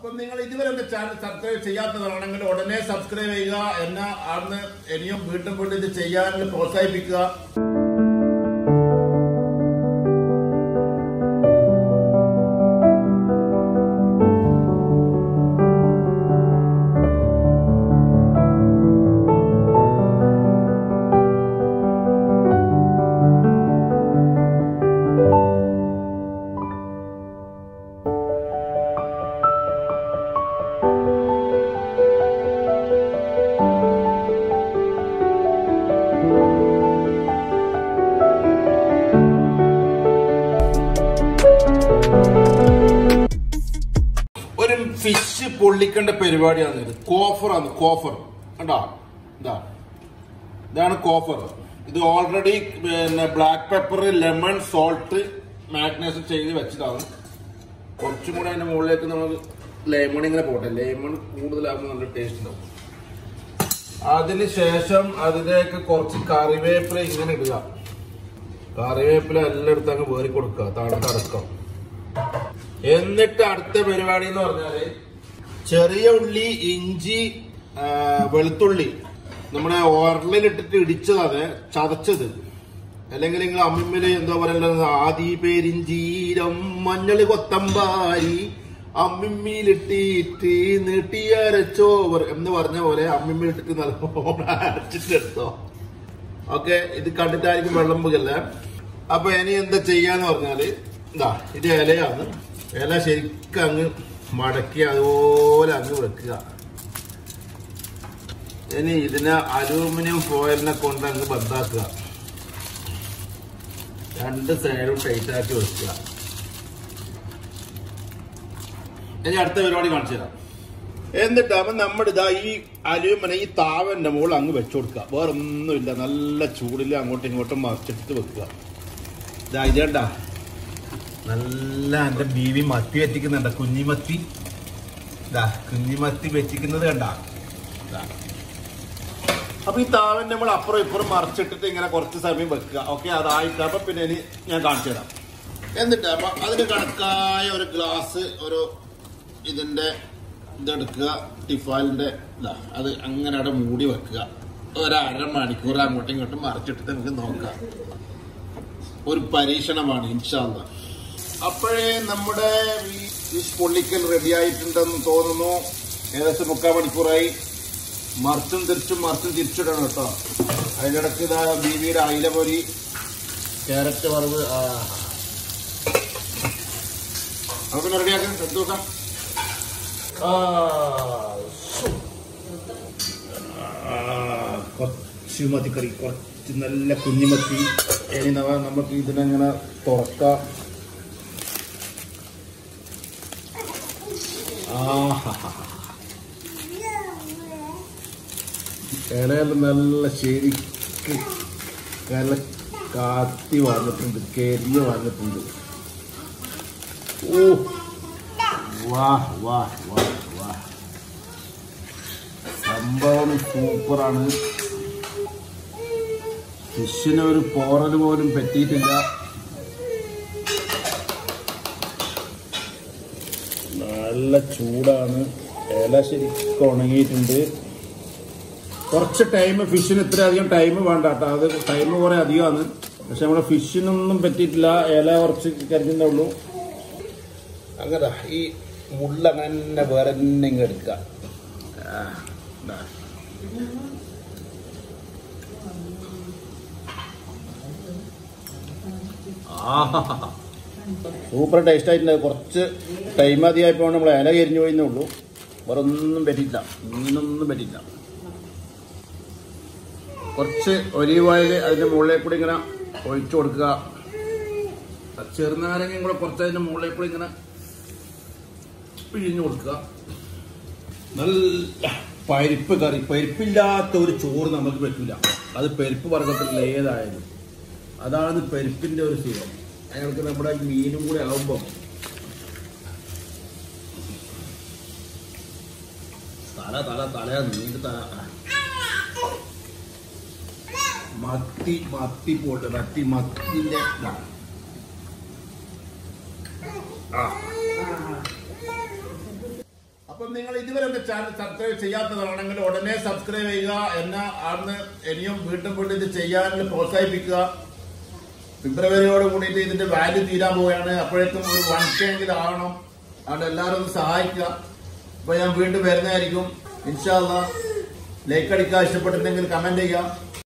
അപ്പം നിങ്ങൾ ഇതുവരെ എന്റെ ചാനൽ സബ്സ്ക്രൈബ് ചെയ്യാത്തതാണെങ്കിൽ ഉടനെ സബ്സ്ക്രൈബ് ചെയ്യുക എന്നെ അന്ന് ഇനിയും വീണ്ടും വീണ്ടും ഇത് ചെയ്യാൻ പ്രോത്സാഹിപ്പിക്കുക ഒരു ഫിഷ് പൊള്ളിക്കേണ്ട പരിപാടിയാണ് ഇത് കോഫറാണ് കോഫർ കണ്ടാ ഇതാ ഇതാണ് കോഫർ ഇത് ഓൾറെഡി പിന്നെ black pepper lemon salt marination ചെയ്ത് വെച്ചതാണ് കുറച്ചും കൂടെ അതിന്റെ മുകളിലേക്ക് നമ്മൾ ലെമൺ ഇങ്ങനെ പോട്ടെ ലെമൺ കൂടുതലാകുമ്പോൾ നല്ല ടേസ്റ്റ് ഉണ്ടാവും അതിന് ശേഷം അതിലേക്ക് കുറച്ച് കറിവേപ്പില ഇങ്ങനെ ഇടുക കറിവേപ്പില എല്ലായിടത്തും അങ്ങ് വേറി കൊടുക്കുക തണുത്തടക്കം എന്നിട്ട് അടുത്ത പരിപാടി എന്ന് പറഞ്ഞാല് ചെറിയ ഉള്ളി ഇഞ്ചി ആ, വെളുത്തുള്ളി നമ്മുടെ ഓർലിലിട്ടിട്ട് ഇടിച്ചത് ചതച്ചത് അല്ലെങ്കിൽ നിങ്ങൾ അമ്മിമ്മല് എന്താ പറയുന്നത് ആദി പേരിഞ്ചീരം മഞ്ഞള് കൊത്തമ്പാരി അമ്മിമ്മിയിലിട്ടിട്ട് നീട്ടിയരച്ചോവർ എന്ന് പറഞ്ഞ പോലെ അമ്മിമ്മിയിലിട്ടിട്ട് നല്ലോണം അരച്ചിട്ടെടുത്തോ ഓക്കെ ഇത് കണ്ടിട്ടായിരിക്കും വെള്ളം പോകല്ല അപ്പൊ ഇനി എന്താ ചെയ്യാന്ന് പറഞ്ഞാല് ഇതാ ഇത് ഇലയാണ് ഇല ശരിക്കും അങ്ങ് മടക്കി അതുപോലെ അങ്ങ് വെക്കുക ഇനി ഇതിനെ അലൂമിനിയം ഫോയിലിനെ കൊണ്ട് അങ്ങ് ബന്ധാക്കുക രണ്ട് സൈഡും ടൈറ്റ് ആക്കി വെക്കുക ഇനി അടുത്ത പരിപാടി കാണിച്ചു തരാം എന്നിട്ടാകുമ്പോ നമ്മുടെ ഇതാ ഈ അലൂമിനിയം ഈ താവന്റെ മുകളിൽ അങ്ങ് വെച്ചു കൊടുക്കുക വേറെ ഒന്നുമില്ല നല്ല ചൂടിൽ അങ്ങോട്ടും ഇങ്ങോട്ടും മറിച്ചിട്ട് വെക്കുക ഇതാ ഇതേണ്ട നല്ല എന്റെ ബീവി മത്തി വെച്ചിക്കുന്നുണ്ട് കുഞ്ഞിമത്തി ഇതാ കുഞ്ഞിമത്തി വെച്ചിക്കുന്നത് കണ്ട അപ്പൊ ഈ താവൻ നമ്മൾ അപ്പുറം ഇപ്പുറം മറിച്ചിട്ടിട്ട് ഇങ്ങനെ കുറച്ച് സമയം വെക്കുക ഓക്കെ അതായിട്ട് അപ്പൊ പിന്നെ ഇനി ഞാൻ കാണിച്ചു തരാം എന്നിട്ട് അപ്പൊ അതിന് കണക്കായ ഒരു ഗ്ലാസ് ഒരു ഇതിന്റെ ഇതെടുക്കുക ടിഫാലിന്റെ ഇതാ അത് അങ്ങനെ അവിടെ മൂടി വെക്കുക ഒരു അരമണിക്കൂർ അങ്ങോട്ടും ഇങ്ങോട്ടും മറിച്ചിട്ടിട്ട് നമുക്ക് നോക്കാം ഒരു പരീക്ഷണമാണ് ഇൻഷാല്ല അപ്പോഴേ നമ്മുടെ ഈ- ഈ പൊള്ളിക്കൽ റെഡി ആയിട്ടുണ്ടെന്ന് തോന്നുന്നു ഏകദേശം മുക്കാൽ മണിക്കൂറായി മറിച്ചും തിരിച്ചും മറിച്ചും തിരിച്ചിടണം കേട്ടോ അതിനിടയ്ക്ക് ഇതാ ബീവിയുടെ അയില പൊരി ക്യാരറ്റ് വറവ് ആ നമുക്ക് റെഡിയാക്കാം എടുത്തു നോക്കാം ആ, സു. ആ, കുറച്ച് മത്തിക്കറി കുറച്ച് നല്ല കുഞ്ഞുമത്തി ഇനി നമ്മ- നമുക്ക് ഇതിനെങ്ങനെ തുറക്കാം ആഹാ ഇലയെല്ലാം നല്ല ശരിക്ക് കല കാത്തി വന്നിട്ടുണ്ട് കരിഞ്ഞ് വന്നിട്ടുണ്ട് ഓ വാ വാ വാ വാ സംഭവം സൂപ്പറാണ് ഫിഷിന് ഒരു പോറൽ പോലും പറ്റിയിട്ടില്ല നല്ല ചൂടാണ് ഇല ശരിക്കും ഉണങ്ങിയിട്ടുണ്ട് കുറച്ച് ടൈം ഫിഷിന് ഇത്ര അധികം ടൈം വേണ്ട കേട്ടോ അത് ടൈം കുറെ അധികമാണ് പക്ഷെ നമ്മുടെ ഫിഷിനൊന്നും പറ്റിയിട്ടില്ല ഇല കുറച്ച് കരിഞ്ഞേ ഉള്ളൂ അങ്ങനെ ഈ മുള്ള അങ്ങനെ വേറെ തന്നെ ഇങ്ങ് എടുക്കുക ആ, ദാ. ആഹാ സൂപ്പർ ടേസ്റ്റ് ആയിട്ടുണ്ട് കുറച്ച് ടൈം അധികമായപ്പോൾ നമ്മൾ ഇല കരിഞ്ഞു പോയിന്നേ ഉള്ളൂ വേറെ ഒന്നും പറ്റിയില്ല മീനൊന്നും പറ്റിയില്ല കുറച്ച് ഒലീവ് ഓയിൽ അതിന്റെ മുകളിൽ കൂടി ഇങ്ങനെ ഒഴിച്ചു കൊടുക്കുക ചെറുനാരങ്ങയും കൂടെ കുറച്ച് അതിന്റെ മുകളിൽ കൂടി ഇങ്ങനെ പിഴിഞ്ഞു കൊടുക്കുക നല്ല പരിപ്പ് കറി പരിപ്പില്ലാത്ത ഒരു ചോറ് നമുക്ക് പറ്റില്ല അത് പരിപ്പ് വർഗത്തിലുള്ള ഏതായാലും അതാണ് പരിപ്പിന്റെ ഒരു സുഖം അയാൾക്ക് നമ്മുടെ മീനും കൂടി ആവുമ്പം തല തല തല നീണ്ട് തല മത്തി മത്തി പോട്ട് മത്തി മത്തിന്റെ ഇതാണ് ആ അപ്പം നിങ്ങൾ ഇതുവരെ എന്റെ ചാനൽ സബ്സ്ക്രൈബ് ചെയ്യാത്തതാണെങ്കിൽ ഉടനെ സബ്സ്ക്രൈബ് ചെയ്യുക എന്നെ അന്ന് ഇനിയും വീണ്ടും വീണ്ടും ഇത് ചെയ്യാൻ പ്രോത്സാഹിപ്പിക്കുക ഫെബ്രുവരിയോട് കൂടിയിട്ട് ഇതിന്റെ വാല്യൂ തീരാൻ പോവുകയാണ് അപ്പോഴേക്കും ഒരു വൺ കെ എങ്കിലും ആവണം അതുകൊണ്ട് എല്ലാവരും ഒന്ന് സഹായിക്കുക അപ്പൊ ഞാൻ വീണ്ടും വരുന്നതായിരിക്കും ഇൻഷാല്ല ലൈക്ക് അടിക്കുക ഇഷ്ടപ്പെട്ടിട്ടുണ്ടെങ്കിൽ കമന്റ് ചെയ്യുക